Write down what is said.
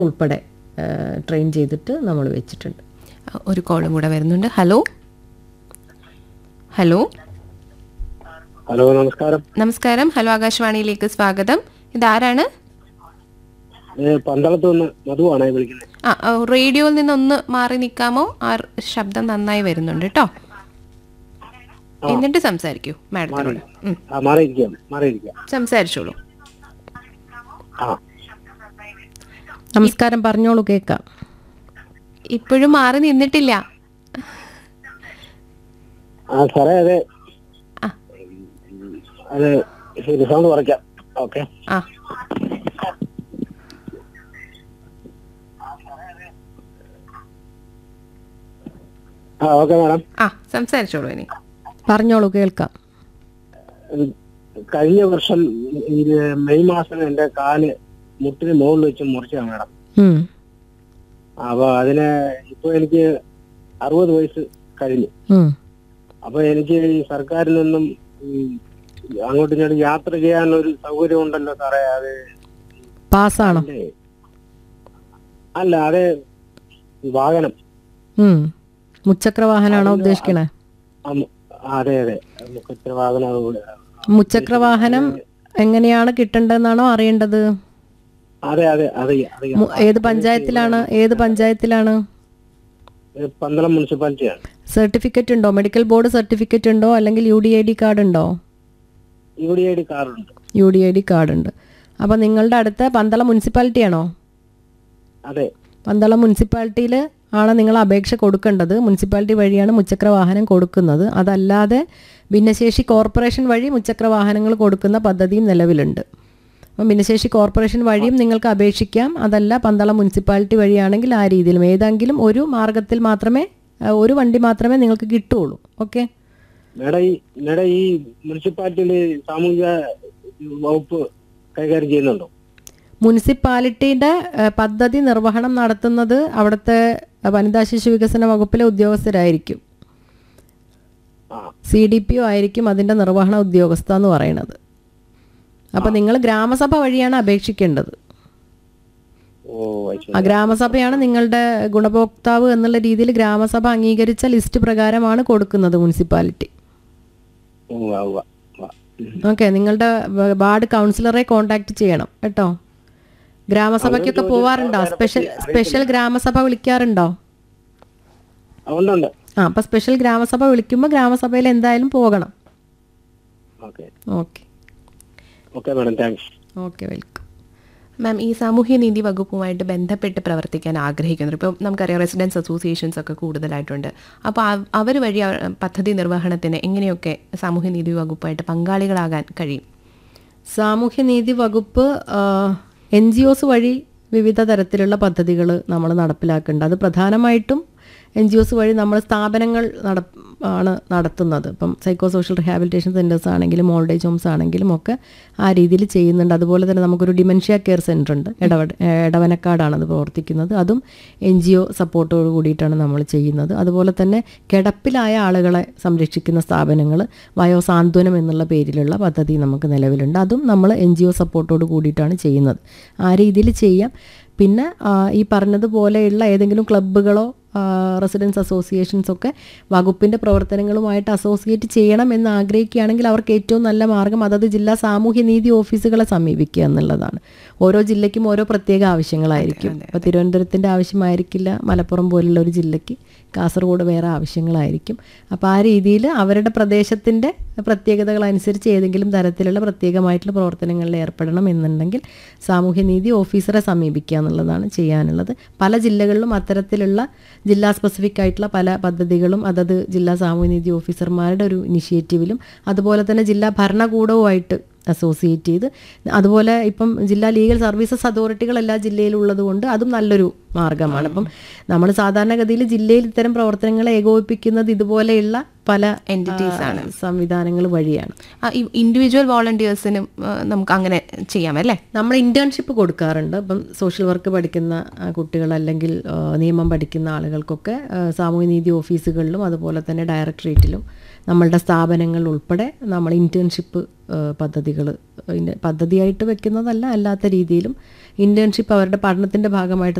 ഉൾപ്പെടെ ട്രെയിൻ ചെയ്തിട്ട് നമ്മൾ വെച്ചിട്ടുണ്ട് ഒരു കോളും കൂടെ വരുന്നുണ്ട് ഹലോ ഹലോ ഹലോ നമസ്കാരം നമസ്കാരം ഹലോ ആകാശവാണിയിലേക്ക് സ്വാഗതം ഇതാരാണ് ഏ, പന്തളത്ത് നിന്ന് മധുവാണ് വിളിക്കുന്നത് ആ ആ, റേഡിയോയിൽ നിന്നൊന്ന് മാറി നിൽക്കാമോ ആ ർ- ശബ്ദം നന്നായി വരുന്നുണ്ട് കേട്ടോ എന്നിട്ട് സംസാരിക്കൂ മാഡത്തിനോട് ഉം, ആ മാറിയിരിക്കാം മാറിയിരിക്കാം സംസാരിച്ചോളൂ ആ നമസ്കാരം പറഞ്ഞോളൂ കേൾക്കാം ഇപ്പോഴും മാറി നിന്നിട്ടില്ല ആ സാറേ അതെ ആ. അത് ശരി സൗണ്ട് കുറയ്ക്കാം ഓക്കെ ആ ആ ഓക്കെ മാഡം ആ സംസാരിച്ചോളൂ ഇനി പറഞ്ഞോളൂ കേൾക്കാം ഉം, കഴിഞ്ഞ വർഷം ഈ മെയ് മാസം എന്റെ കാല് മുട്ടിന് മുകളിൽ വെച്ച് മുറിച്ചാണ് മാഡം ഉം. അപ്പൊ അതിന് ഇപ്പൊ എനിക്ക് അറുപത് വയസ്സ് കഴിഞ്ഞു ഉം. അപ്പൊ എനിക്ക് ഈ സർക്കാരിൽ നിന്നും ഈ അങ്ങോട്ടും ഇങ്ങോട്ടും യാത്ര ചെയ്യാൻ ഒരു സൗകര്യം ഉണ്ടല്ലോ സാറേ അത് പാസ്സാണോ അല്ലേ? അല്ല അതെ വാഹനം ഉം. മുച്ചക്ര വാഹനമാണോ ഉദ്ദേശിക്കണേ ആ, മു- ആ, അതെ അതെ മുഖത്തിന് വാഹനം അതുകൂടെ. മുച്ചക്ര വാഹനം എങ്ങനെയാണ് കിട്ടേണ്ടതെന്നാണോ അറിയേണ്ടത് അതെ അതെ അതെ അതെ മു- ഏത് പഞ്ചായത്തിലാണ് ഏത് പഞ്ചായത്തിലാണ് ഇത് പന്തളം മുനിസിപ്പാലിറ്റിയാണ് സർട്ടിഫിക്കറ്റ് ഉണ്ടോ മെഡിക്കൽ ബോർഡ് സർട്ടിഫിക്കറ്റ് ഉണ്ടോ അല്ലെങ്കിൽ U D I D card ഉണ്ടോ യു ഡി ഐ ഡി കാർഡുണ്ട് U D I D card ഉണ്ട് അപ്പോൾ നിങ്ങളുടെ അടുത്ത പന്തളം മുനിസിപ്പാലിറ്റി ആണോ അതെ പന്തളം മുനിസിപ്പാലിറ്റിയിൽ ആണ് നിങ്ങൾ അപേക്ഷ കൊടുക്കേണ്ടത് മുനിസിപ്പാലിറ്റി വഴിയാണ് മുച്ചക്ര വാഹനം കൊടുക്കുന്നത് അതല്ലാതെ ഭിന്നശേഷി കോർപ്പറേഷൻ വഴി മുച്ചക്ര വാഹനങ്ങൾ കൊടുക്കുന്ന പദ്ധതിയും നിലവിലുണ്ട് അപ്പം ഭിന്നശേഷി കോർപ്പറേഷൻ വഴിയും നിങ്ങൾക്ക് അപേക്ഷിക്കാം അതല്ല പന്തളം മുനിസിപ്പാലിറ്റി വഴിയാണെങ്കിൽ ആ രീതിയിലും ഏതെങ്കിലും ഒരു മാർഗത്തിൽ മാത്രമേ ആ, ഒരു വണ്ടി മാത്രമേ നിങ്ങൾക്ക് കിട്ടുകയുള്ളൂ ഓക്കെ മേഡം ഈ മേഡം ഈ മുനിസിപ്പാലിറ്റിയിൽ സാമൂഹിക വകുപ്പ് കൈകാര്യം ചെയ്യുന്നുണ്ടോ മുനിസിപ്പാലിറ്റിയുടെ ഏഹ്, പദ്ധതി നിർവഹണം നടത്തുന്നത് അവിടുത്തെ വനിതാ ശിശു വികസന വകുപ്പിലെ ഉദ്യോഗസ്ഥരായിരിക്കും ആ സി ഡി പി ഒ ആയിരിക്കും അതിൻ്റെ നിർവഹണ ഉദ്യോഗസ്ഥ എന്ന് പറയുന്നത് അപ്പോൾ നിങ്ങൾ ഗ്രാമസഭ വഴിയാണ് അപേക്ഷിക്കേണ്ടത് ഓ അത് ശരി. ആ ഗ്രാമസഭയാണ് നിങ്ങളുടെ ഗുണഭോക്താവ് എന്നുള്ള രീതിയിൽ ഗ്രാമസഭ അംഗീകരിച്ച ലിസ്റ്റ് പ്രകാരമാണ് കൊടുക്കുന്നത് മുനിസിപ്പാലിറ്റി ഓ ആ ഉവ്വ, ഉവ്വ. ഉം. ഓക്കെ നിങ്ങളുടെ വ- വാർഡ് കൗൺസിലറെ കോണ്ടാക്ട് ചെയ്യണം കേട്ടോ ഗ്രാമസഭയ്ക്കൊക്കെ പോവാറുണ്ടോ സ്പെഷ്യൽ സ്പെഷ്യൽ ഗ്രാമസഭ വിളിക്കാറുണ്ടോ ആ, ഉണ്ട് ഉണ്ട് ആ അപ്പോൾ സ്പെഷ്യൽ ഗ്രാമസഭ വിളിക്കുമ്പോൾ ഗ്രാമസഭയിൽ എന്തായാലും പോകണം okay okay okay madam thanks okay welcome ma'am ഈ സാമൂഹ്യനീതി വകുപ്പുമായിട്ട് ബന്ധപ്പെട്ട് പ്രവർത്തിക്കാൻ ആഗ്രഹിക്കുന്നത് ഇപ്പോൾ നമുക്കറിയാം റെസിഡൻസ് അസോസിയേഷൻസ് ഒക്കെ കൂടുതലായിട്ടുണ്ട് അപ്പോൾ അവർ വഴി ആ പദ്ധതി നിർവഹണത്തിന് എങ്ങനെയൊക്കെ സാമൂഹ്യനീതി വകുപ്പായിട്ട് പങ്കാളികളാകാൻ കഴിയും സാമൂഹ്യനീതി വകുപ്പ് എൻ ജി ഒസ് വഴി വിവിധ തരത്തിലുള്ള പദ്ധതികൾ നമ്മൾ നടപ്പിലാക്കുന്നുണ്ട് അത് പ്രധാനമായിട്ടും എൻ ജി ഒസ് വഴി നമ്മൾ സ്ഥാപനങ്ങൾ നട ആണ് നടത്തുന്നത് ഇപ്പം സൈക്കോ സോഷ്യൽ റിഹാബിലിറ്റേഷൻ സെൻറ്റേഴ്സ് ആണെങ്കിലും ഓൾഡ് ഏജ് ഹോംസ് ആണെങ്കിലും ഒക്കെ ആ രീതിയിൽ ചെയ്യുന്നുണ്ട് അതുപോലെ തന്നെ നമുക്കൊരു ഡിമെൻഷ്യ കെയർ സെൻ്റർ ഉണ്ട് ഇടവ ഇടവനക്കാടാണ് അത് പ്രവർത്തിക്കുന്നത് അതും എൻ ജി ഒ സപ്പോർട്ടോട് കൂടിയിട്ടാണ് നമ്മൾ ചെയ്യുന്നത് അതുപോലെ തന്നെ കിടപ്പിലായ ആളുകളെ സംരക്ഷിക്കുന്ന സ്ഥാപനങ്ങൾ വയോസാന്ത്വനം എന്നുള്ള പേരിലുള്ള പദ്ധതി നമുക്ക് നിലവിലുണ്ട് അതും നമ്മൾ എൻ ജി ഒ സപ്പോർട്ടോട് കൂടിയിട്ടാണ് ചെയ്യുന്നത് ആ രീതിയിൽ ചെയ്യാം പിന്നെ ആ, ഈ പറഞ്ഞതുപോലെയുള്ള ഏതെങ്കിലും ക്ലബ്ബുകളോ റെസിഡൻസ് അസോസിയേഷൻസ് ഒക്കെ വകുപ്പിൻ്റെ പ്രവർത്തനങ്ങളുമായിട്ട് അസോസിയേറ്റ് ചെയ്യണം എന്ന് ആഗ്രഹിക്കുകയാണെങ്കിൽ അവർക്ക് ഏറ്റവും നല്ല മാർഗം അതത് ജില്ലാ സാമൂഹ്യനീതി ഓഫീസുകളെ സമീപിക്കുക എന്നുള്ളതാണ് ഓരോ ജില്ലയ്ക്കും ഓരോ പ്രത്യേക ആവശ്യങ്ങളായിരിക്കും ഇപ്പോൾ തിരുവനന്തപുരത്തിൻ്റെ ആവശ്യമായിരിക്കില്ല മലപ്പുറം പോലുള്ള ഒരു ജില്ലയ്ക്ക് കാസർഗോഡ് വേറെ ആവശ്യങ്ങളായിരിക്കും അപ്പോൾ ആ രീതിയിൽ അവരുടെ പ്രദേശത്തിൻ്റെ പ്രത്യേകതകൾ അനുസരിച്ച് ഏതെങ്കിലും തരത്തിലുള്ള പ്രത്യേകമായിട്ടുള്ള പ്രവർത്തനങ്ങളിൽ ഏർപ്പെടണം എന്നുണ്ടെങ്കിൽ സാമൂഹ്യനീതി ഓഫീസറെ സമീപിക്കുക എന്നുള്ളതാണ് ചെയ്യാനുള്ളത് പല ജില്ലകളിലും അത്തരത്തിലുള്ള ജില്ലാ സ്പെസിഫിക് ആയിട്ടുള്ള പല പദ്ധതികളും അതത് ജില്ലാ സാമൂഹ്യനീതി ഓഫീസർമാരുടെ ഒരു ഇനിഷ്യേറ്റീവിലും അതുപോലെ തന്നെ ജില്ലാ ഭരണകൂടവുമായിട്ട് അസോസിയേറ്റ് ചെയ്ത് അതുപോലെ ഇപ്പം ജില്ലാ ലീഗൽ സർവീസസ് അതോറിറ്റികൾ എല്ലാ ജില്ലയിലുള്ളത് കൊണ്ട് അതും നല്ലൊരു മാർഗമാണ് അപ്പം നമ്മൾ സാധാരണഗതിയിൽ ജില്ലയിൽ ഇത്തരം പ്രവർത്തനങ്ങളെ ഏകോപിപ്പിക്കുന്നത് ഇതുപോലെയുള്ള പല Entities ആണ്. സംവിധാനങ്ങൾ വഴിയാണ് ഇൻഡിവിജ്വൽ വോളണ്ടിയേഴ്സിനും നമുക്ക് അങ്ങനെ ചെയ്യാം അല്ലേ നമ്മൾ ഇന്റേൺഷിപ്പ് കൊടുക്കാറുണ്ട് ഇപ്പം സോഷ്യൽ വർക്ക് പഠിക്കുന്ന ആ, കുട്ടികൾ അല്ലെങ്കിൽ ആ, നിയമം പഠിക്കുന്ന ആളുകൾക്കൊക്കെ ആ, സാമൂഹ്യനീതി ഓഫീസുകളിലും അതുപോലെ തന്നെ ഡയറക്ടറേറ്റിലും നമ്മളുടെ സ്ഥാപനങ്ങൾ ഉൾപ്പെടെ നമ്മൾ ഇന്റേൺഷിപ്പ് പദ്ധതികൾ പദ്ധതിയായിട്ട് വെക്കുന്നതല്ല അല്ലാത്ത രീതിയിലും ഇന്റേൺഷിപ്പ് അവരുടെ പഠനത്തിൻ്റെ ഭാഗമായിട്ട്